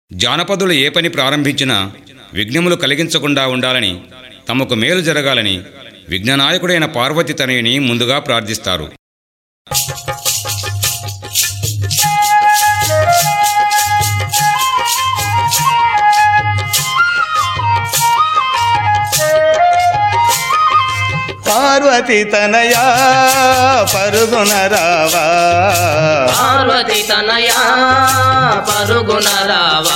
జానపదులు ఏ పని ప్రారంభించినా విఘ్నములు కలిగించకుండా ఉండాలని తమకు మేలు జరగాలని విఘ్ననాయకుడైన పార్వతి తనయుని ముందుగా ప్రార్థిస్తారు పార్వతి తనయా పరుగున రావా పార్వతి తనయా పరుగున రావా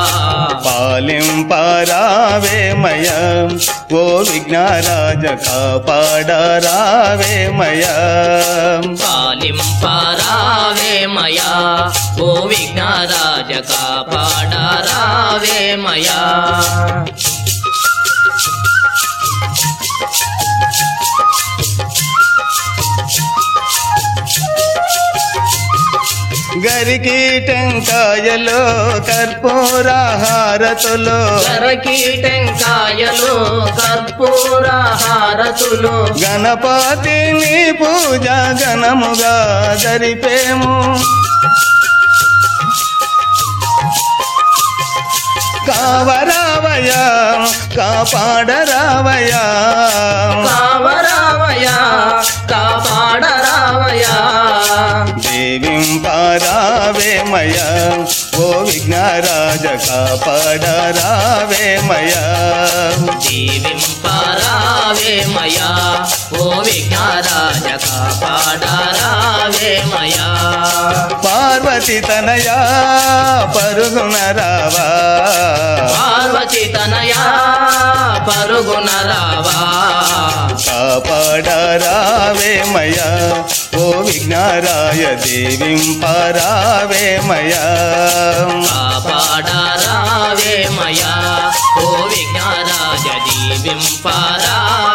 పాలింపారావేమయ ఓ విఘ్నరాజ కాపాడరావేమయ పాలింపరావేమయా ఓ విఘ్నరాజ కాపాడరావేమయా గరికి టెంకాయలో కర్పూర హారతులో కరకి టెంకాయలు కర్పూర హారతులు గణపతిని పూజ గణముగా జరిపేము కావరావయా కాపాడరావయా కావరావయా కాపాడరావయా దేవింపారావేమయ ఓ విఘ్నరాజ కాపాడరావేమయ దేవింపరావేమయా ఓ విఘ్నరాజ కాపాడరావేమయా పార్వతి తనయా పరుగున రావా పార్వతి తనయా పరుగున రావా కాపాడరావేమయ ఓ విఘ్నరాయ దేవింపరావేమయ కాపాడరావేమయా ఓ విఘ్నరాజ దీవింపరావేమయా